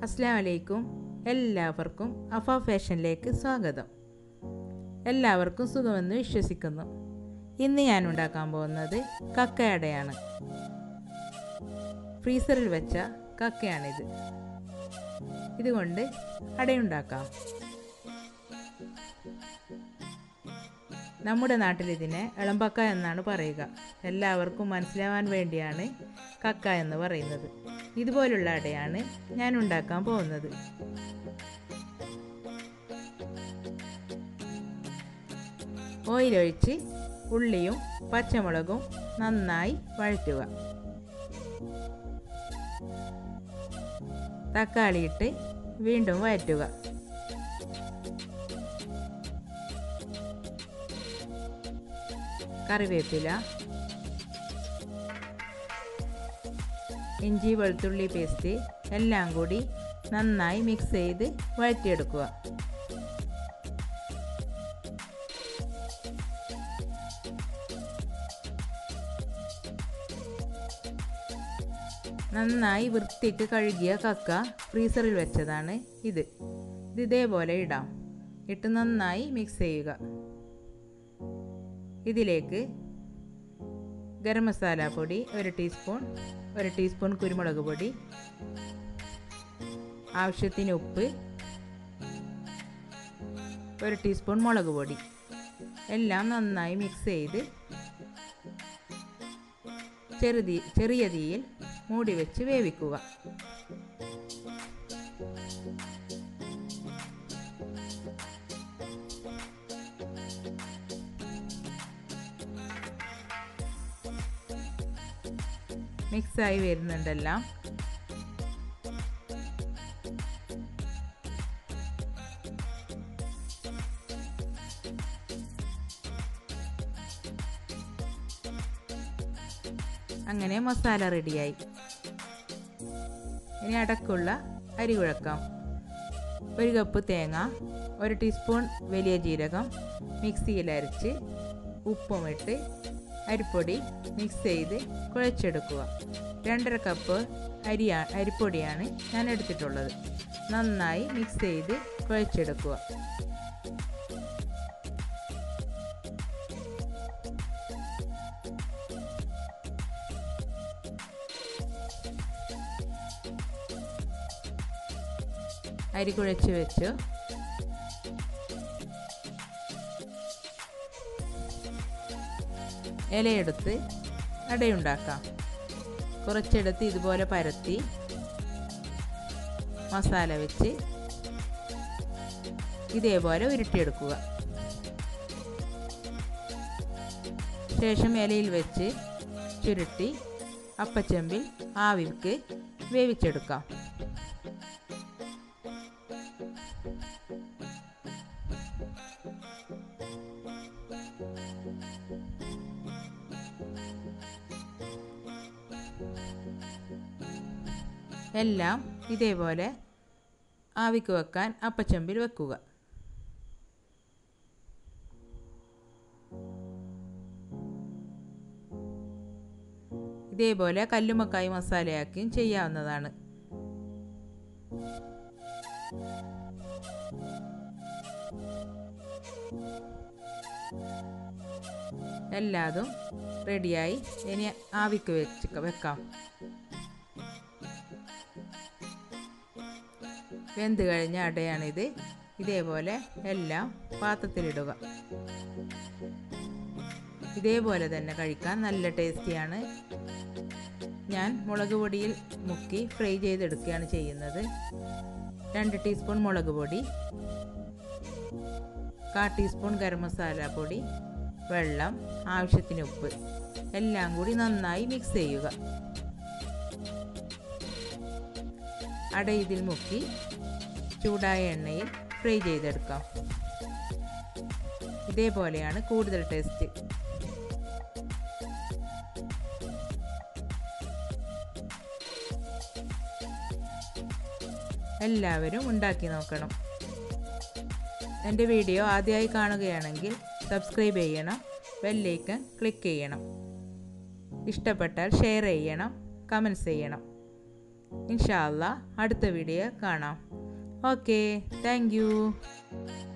അസ്സാം വലൈക്കും എല്ലാവർക്കും അഫ ഫാഷനിലേക്ക് സ്വാഗതം എല്ലാവർക്കും സുഖമെന്ന് വിശ്വസിക്കുന്നു ഇന്ന് ഞാൻ ഉണ്ടാക്കാൻ പോകുന്നത് കക്കയടയാണ് ഫ്രീസറിൽ വെച്ച കക്കയാണിത് ഇതുകൊണ്ട് അടയുണ്ടാക്കാം നമ്മുടെ നാട്ടിൽ ഇതിനെ ഇളമ്പക്ക എന്നാണ് പറയുക എല്ലാവർക്കും മനസ്സിലാവാൻ വേണ്ടിയാണ് കക്ക എന്ന് പറയുന്നത് ഇതുപോലുള്ള അടയാണ് ഞാൻ ഉണ്ടാക്കാൻ പോകുന്നത് ഓയിലൊഴിച്ച് ഉള്ളിയും പച്ചമുളകും നന്നായി വഴറ്റുക തക്കാളി ഇട്ട് വീണ്ടും വഴറ്റുക കറിവേപ്പില ഇഞ്ചി വെളുത്തുള്ളി പേസ്റ്റ് എല്ലാം കൂടി നന്നായി മിക്സ് ചെയ്ത് വഴറ്റിയെടുക്കുക നന്നായി വൃത്തിക്ക് കഴുകിയ കക്ക ഫ്രീസറിൽ വെച്ചതാണ് ഇത് ഇത് ഇതേപോലെ ഇടാം ഇട്ട് നന്നായി മിക്സ് ചെയ്യുക ഇതിലേക്ക് ഗരം മസാല പൊടി ഒരു ടീസ്പൂൺ ഒരു ടീസ്പൂൺ കുരുമുളക് പൊടി ആവശ്യത്തിന് ഉപ്പ് ഒരു ടീസ്പൂൺ മുളക് പൊടി എല്ലാം നന്നായി മിക്സ് ചെയ്ത് ചെറുതി ചെറിയ തീയിൽ മൂടി വെച്ച് വേവിക്കുക മിക്സായി വരുന്നുണ്ടെല്ലാം അങ്ങനെ മസാല റെഡിയായി ഇനി അടക്കുള്ള അരി കുഴക്കാം ഒരു കപ്പ് തേങ്ങ ഒരു ടീസ്പൂൺ വലിയ ജീരകം മിക്സിയിൽ അരച്ച് ഉപ്പും ഇട്ട് അരിപ്പൊടി മിക്സ് ചെയ്ത് കുഴച്ചെടുക്കുക രണ്ടര കപ്പ് അരി അരിപ്പൊടിയാണ് ഞാൻ എടുത്തിട്ടുള്ളത് നന്നായി മിക്സ് ചെയ്ത് കുഴച്ചെടുക്കുക അരി കുഴച്ച് വെച്ചു ഇലയെടുത്ത് അടയുണ്ടാക്കാം കുറച്ചെടുത്ത് ഇതുപോലെ പരത്തി മസാല വെച്ച് ഇതേപോലെ ഉരുട്ടിയെടുക്കുക ശേഷം ഇലയിൽ വെച്ച് ചുരുട്ടി അപ്പച്ചെമ്പിൽ ആവിക്ക് വേവിച്ചെടുക്കാം എല്ലാം ഇതേപോലെ ആവിക്ക് വെക്കാൻ അപ്പച്ചമ്പിൽ വെക്കുക ഇതേപോലെ കല്ലുമക്കായി മസാലയാക്കിയും ചെയ്യാവുന്നതാണ് എല്ലാതും റെഡിയായി ഇനി ആവിക്ക് വെച്ച് വെക്കാം വെന്ത് കഴിഞ്ഞ അടയാണിത് ഇതേപോലെ എല്ലാം പാത്രത്തിലിടുക ഇതേപോലെ തന്നെ കഴിക്കാൻ നല്ല ടേസ്റ്റിയാണ് ഞാൻ മുളക് പൊടിയിൽ മുക്കി ഫ്രൈ ചെയ്തെടുക്കുകയാണ് ചെയ്യുന്നത് രണ്ട് ടീസ്പൂൺ മുളക് പൊടി കാ ടീസ്പൂൺ ഗരം മസാല പൊടി വെള്ളം ആവശ്യത്തിന് ഉപ്പ് എല്ലാം കൂടി നന്നായി മിക്സ് ചെയ്യുക അട ഇതിൽ മുക്കി ചൂടായ എണ്ണയിൽ ഫ്രൈ ചെയ്തെടുക്കാം ഇതേപോലെയാണ് കൂടുതൽ ടേസ്റ്റ് എല്ലാവരും ഉണ്ടാക്കി നോക്കണം എൻ്റെ വീഡിയോ ആദ്യമായി കാണുകയാണെങ്കിൽ സബ്സ്ക്രൈബ് ചെയ്യണം ബെല്ലൈക്കൺ ക്ലിക്ക് ചെയ്യണം ഇഷ്ടപ്പെട്ടാൽ ഷെയർ ചെയ്യണം കമൻസ് ചെയ്യണം ഇൻഷാല്ല അടുത്ത വീഡിയോ കാണാം ഓക്കെ താങ്ക്